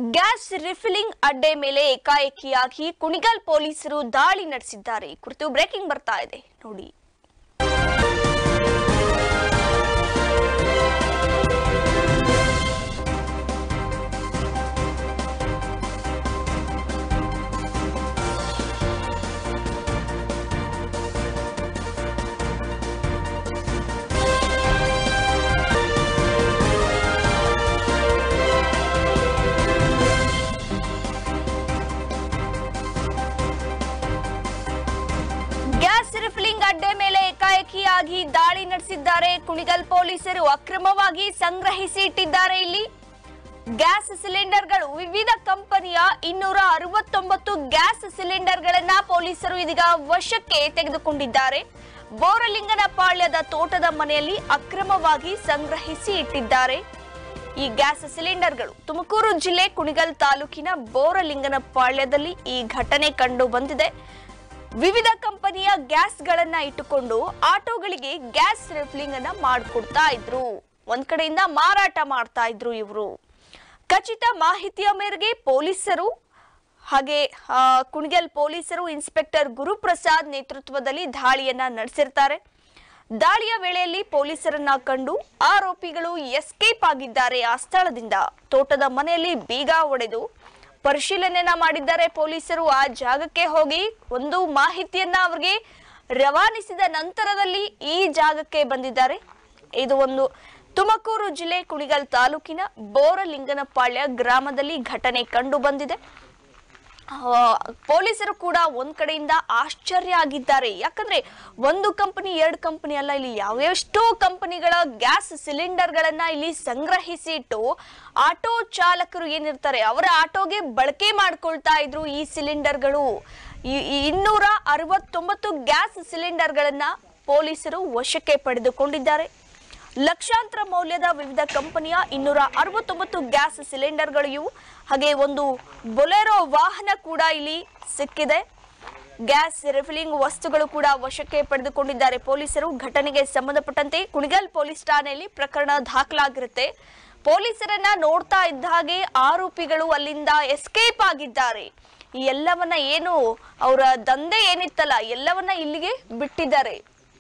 gas refilling ಅಡ್ಡೆ ಮೇಲೆ ಏಕಾಏಕಿಯಾಗಿ ಕುಣಿಗಲ್ ಪೊಲೀಸರು ದಾಳಿ ನಡೆಸಿದ್ದಾರೆ ಈ ಕುರಿತು ಬ್ರೇಕಿಂಗ್ ಬರ್ತಾ ಇದೆ ನೋಡಿ ಗ್ಯಾಸ್ ರಿಫಿಲಿಂಗ್ ಅಡ್ಡೆ ಮೇಲೆ ಏಕಾಏಕಿಯಾಗಿ ದಾಳಿ ನಡೆಸಿದ್ದಾರೆ ಕುಣಿಗಲ್ ಪೊಲೀಸರು ಅಕ್ರಮವಾಗಿ ಸಂಗ್ರಹಿಸಿ ಇಟ್ಟಿದ್ದಾರೆ ಇಲ್ಲಿ ಗ್ಯಾಸ್ ಸಿಲಿಂಡರ್ಗಳು ವಿವಿಧ ಕಂಪನಿಯ ಇನ್ನೂರ ಅರವತ್ತೊಂಬತ್ತು ಗ್ಯಾಸ್ ಸಿಲಿಂಡರ್ಗಳನ್ನ ಪೊಲೀಸರು ಇದೀಗ ವಶಕ್ಕೆ ತೆಗೆದುಕೊಂಡಿದ್ದಾರೆ ಬೋರಲಿಂಗನಪಾಳ್ಯದ ತೋಟದ ಮನೆಯಲ್ಲಿ ಅಕ್ರಮವಾಗಿ ಸಂಗ್ರಹಿಸಿ ಇಟ್ಟಿದ್ದಾರೆ ಈ ಗ್ಯಾಸ್ ಸಿಲಿಂಡರ್ಗಳು ತುಮಕೂರು ಜಿಲ್ಲೆ ಕುಣಿಗಲ್ ತಾಲೂಕಿನ ಬೋರಲಿಂಗನಪಾಳ್ಯದಲ್ಲಿ ಈ ಘಟನೆ ಕಂಡು ಬಂದಿದೆ ವಿವಿಧ ಕಂಪನಿಯ ಗ್ಯಾಸ್ಗಳನ್ನ ಇಟ್ಟುಕೊಂಡು ಆಟೋಗಳಿಗೆ ಗ್ಯಾಸ್ ರಿಫಿಲಿಂಗ್ ಅನ್ನ ಮಾಡಿಕೊಡ್ತಾ ಇದ್ರು ಒಂದ್ ಕಡೆಯಿಂದ ಮಾರಾಟ ಮಾಡ್ತಾ ಇದ್ರು ಇವರು ಖಚಿತ ಮಾಹಿತಿಯ ಮೇರೆಗೆ ಪೊಲೀಸರು ಹಾಗೆ ಆ, ಕುಣಿಗಲ್ ಪೊಲೀಸರು ಇನ್ಸ್ಪೆಕ್ಟರ್ ಗುರುಪ್ರಸಾದ್ ನೇತೃತ್ವದಲ್ಲಿ ದಾಳಿಯನ್ನ ನಡೆಸಿರ್ತಾರೆ ದಾಳಿಯ ವೇಳೆಯಲ್ಲಿ ಪೊಲೀಸರನ್ನ ಕಂಡು ಆರೋಪಿಗಳು ಎಸ್ಕೇಪ್ ಆಗಿದ್ದಾರೆ ಆ ಸ್ಥಳದಿಂದ ತೋಟದ ಮನೆಯಲ್ಲಿ ಬೀಗ ಒಡೆದು ಪರಿಶೀಲನೆಯನ್ನ ಮಾಡಿದ್ದಾರೆ ಪೊಲೀಸರು ಆ ಜಾಗಕ್ಕೆ ಹೋಗಿ ಒಂದು ಮಾಹಿತಿಯನ್ನ ಅವರಿಗೆ ರವಾನಿಸಿದ ನಂತರದಲ್ಲಿ ಈ ಜಾಗಕ್ಕೆ ಬಂದಿದ್ದಾರೆ ಇದು ಒಂದು ತುಮಕೂರು ಜಿಲ್ಲೆ ಕುಣಿಗಲ್ ತಾಲೂಕಿನ ಬೋರಲಿಂಗನಪಾಳ್ಯ ಗ್ರಾಮದಲ್ಲಿ ಘಟನೆ ಕಂಡು ಬಂದಿದೆ ಆ, ಪೊಲೀಸರು ಕೂಡ ಒಂದ್ ಕಡೆಯಿಂದ ಆಶ್ಚರ್ಯ ಆಗಿದ್ದಾರೆ ಯಾಕಂದ್ರೆ ಒಂದು ಕಂಪನಿ ಎರಡು ಕಂಪನಿ ಅಲ್ಲ ಇಲ್ಲಿ ಯಾವೆಷ್ಟೋ ಕಂಪನಿಗಳ ಗ್ಯಾಸ್ ಸಿಲಿಂಡರ್ಗಳನ್ನ ಇಲ್ಲಿ ಸಂಗ್ರಹಿಸಿ ಇಟ್ಟು ಆಟೋ ಚಾಲಕರು ಏನಿರ್ತಾರೆ ಅವರ ಆಟೋಗೆ ಬಳಕೆ ಮಾಡ್ಕೊಳ್ತಾ ಇದ್ರು ಈ ಸಿಲಿಂಡರ್ಗಳು ಈ- ಈ ಇನ್ನೂರ ಅರವತ್ತೊಂಬತ್ತು ಗ್ಯಾಸ್ ಸಿಲಿಂಡರ್ಗಳನ್ನ ಪೊಲೀಸರು ವಶಕ್ಕೆ ಪಡೆದುಕೊಂಡಿದ್ದಾರೆ ಲಕ್ಷಾಂತರ ಮೌಲ್ಯದ ವಿವಿಧ ಕಂಪನಿಯ ಇನ್ನೂರ ಅರವತ್ತೊಂಬತ್ತು ಗ್ಯಾಸ್ ಸಿಲಿಂಡರ್ಗಳು ಇವು ಹಾಗೆ ಒಂದು ಬೊಲೆರೋ ವಾಹನ ಕೂಡ ಇಲ್ಲಿ ಸಿಕ್ಕಿದೆ ಗ್ಯಾಸ್ ರಿಫಿಲಿಂಗ್ ವಸ್ತುಗಳು ಕೂಡ ವಶಕ್ಕೆ ಪಡೆದುಕೊಂಡಿದ್ದಾರೆ ಪೊಲೀಸರು ಘಟನೆಗೆ ಸಂಬಂಧಪಟ್ಟಂತೆ ಕುಣಿಗಲ್ ಪೊಲೀಸ್ ಠಾಣೆಯಲ್ಲಿ ಪ್ರಕರಣ ದಾಖಲಾಗಿರುತ್ತೆ ಪೊಲೀಸರನ್ನ ನೋಡ್ತಾ ಇದ್ದ ಹಾಗೆ ಆರೋಪಿಗಳು ಅಲ್ಲಿಂದ ಎಸ್ಕೇಪ್ ಆಗಿದ್ದಾರೆ ಈ ಎಲ್ಲವನ್ನ ಏನು ಅವರ ದಂಧೆ ಏನಿತ್ತಲ್ಲ ಎಲ್ಲವನ್ನ ಇಲ್ಲಿಗೆ ಬಿಟ್ಟಿದ್ದಾರೆ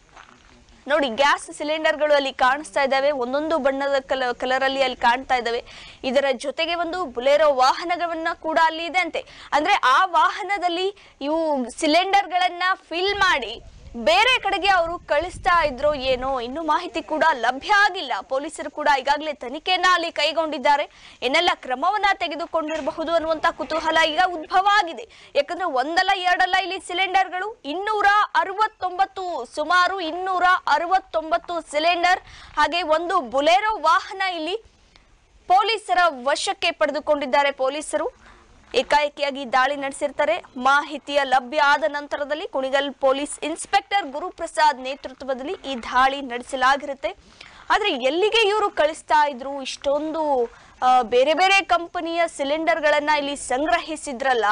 ನೋಡಿ ಗ್ಯಾಸ್ ಸಿಲಿಂಡರ್ಗಳು ಅಲ್ಲಿ ಕಾಣಿಸ್ತಾ ಇದ್ದಾವೆ ಒಂದೊಂದು ಬಣ್ಣದ ಕಲ ಕಲರ್ ಅಲ್ಲಿ ಅಲ್ಲಿ ಕಾಣ್ತಾ ಇದ್ದಾವೆ ಇದರ ಜೊತೆಗೆ ಒಂದು ಬುಲೆರೋ ವಾಹನಗಳನ್ನ ಕೂಡ ಅಲ್ಲಿ ಇದೆ ಅಂತೆ ಅಂದ್ರೆ ಆ ವಾಹನದಲ್ಲಿ ಇವು ಸಿಲಿಂಡರ್ಗಳನ್ನ ಫಿಲ್ ಮಾಡಿ ಬೇರೆ ಕಡೆಗೆ ಅವರು ಕಳಿಸ್ತಾ ಇದ್ರೋ ಏನೋ ಇನ್ನು ಮಾಹಿತಿ ಕೂಡ ಲಭ್ಯ ಆಗಿಲ್ಲ ಪೊಲೀಸರು ಕೂಡ ಈಗಾಗಲೇ ತನಿಖೆಯನ್ನ ಅಲ್ಲಿ ಕೈಗೊಂಡಿದ್ದಾರೆ ಏನೆಲ್ಲ ಕ್ರಮವನ್ನ ತೆಗೆದುಕೊಂಡಿರಬಹುದು ಅನ್ನುವಂತ ಕುತೂಹಲ ಈಗ ಉದ್ಭವ ಆಗಿದೆ ಯಾಕಂದ್ರೆ ಒಂದಲ್ಲ ಎರಡಲ್ಲ ಇಲ್ಲಿ ಸಿಲಿಂಡರ್ಗಳು ಇನ್ನೂರ ಅರವತ್ತೊಂಬತ್ತು ಸುಮಾರು ಇನ್ನೂರ ಅರವತ್ತೊಂಬತ್ತು ಸಿಲಿಂಡರ್ ಹಾಗೆ ಒಂದು ಬುಲೆರೋ ವಾಹನ ಇಲ್ಲಿ ಪೊಲೀಸರ ವಶಕ್ಕೆ ಪಡೆದುಕೊಂಡಿದ್ದಾರೆ ಪೊಲೀಸರು ಏಕಾಏಕಿಯಾಗಿ ದಾಳಿ ನಡೆಸಿರ್ತಾರೆ ಮಾಹಿತಿಯ ಲಭ್ಯ ಆದ ನಂತರದಲ್ಲಿ ಕುಣಿಗಲ್ ಪೊಲೀಸ್ ಇನ್ಸ್ಪೆಕ್ಟರ್ ಗುರುಪ್ರಸಾದ್ ನೇತೃತ್ವದಲ್ಲಿ ಈ ದಾಳಿ ನಡೆಸಲಾಗಿರುತ್ತೆ ಆದ್ರೆ ಎಲ್ಲಿಗೆ ಇವರು ಕಳಿಸ್ತಾ ಇದ್ರು ಇಷ್ಟೊಂದು ಆ, ಬೇರೆ ಬೇರೆ ಕಂಪನಿಯ ಸಿಲಿಂಡರ್ಗಳನ್ನ ಇಲ್ಲಿ ಸಂಗ್ರಹಿಸಿದ್ರಲ್ಲ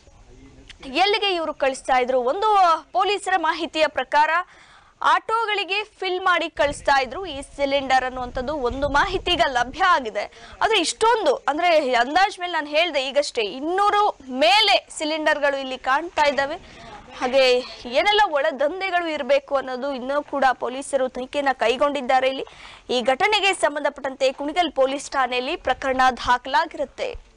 ಎಲ್ಲಿಗೆ ಇವರು ಕಳಿಸ್ತಾ ಇದ್ರು ಒಂದು ಪೊಲೀಸರ ಮಾಹಿತಿಯ ಪ್ರಕಾರ ಆಟೋಗಳಿಗೆ ಫಿಲ್ ಮಾಡಿ ಕಳಿಸ್ತಾ ಇದ್ರು ಈ ಸಿಲಿಂಡರ್ ಅನ್ನುವಂಥದ್ದು ಒಂದು ಮಾಹಿತಿ ಈಗ ಲಭ್ಯ ಆಗಿದೆ ಆದ್ರೆ ಇಷ್ಟೊಂದು ಅಂದ್ರೆ ಅಂದಾಜ್ ಮೇಲೆ ನಾನು ಹೇಳ್ದೆ ಈಗಷ್ಟೇ ಇನ್ನೂರು ಮೇಲೆ ಸಿಲಿಂಡರ್ಗಳು ಇಲ್ಲಿ ಕಾಣ್ತಾ ಇದ್ದಾವೆ ಹಾಗೆ ಏನೆಲ್ಲ ಒಳ ದಂಧೆಗಳು ಇರಬೇಕು ಅನ್ನೋದು ಇನ್ನೂ ಕೂಡ ಪೊಲೀಸರು ತನಿಖೆನ ಕೈಗೊಂಡಿದ್ದಾರೆ ಇಲ್ಲಿ ಈ ಘಟನೆಗೆ ಸಂಬಂಧಪಟ್ಟಂತೆ ಕುಣಿಗಲ್ ಪೊಲೀಸ್ ಠಾಣೆಯಲ್ಲಿ ಪ್ರಕರಣ ದಾಖಲಾಗಿರುತ್ತೆ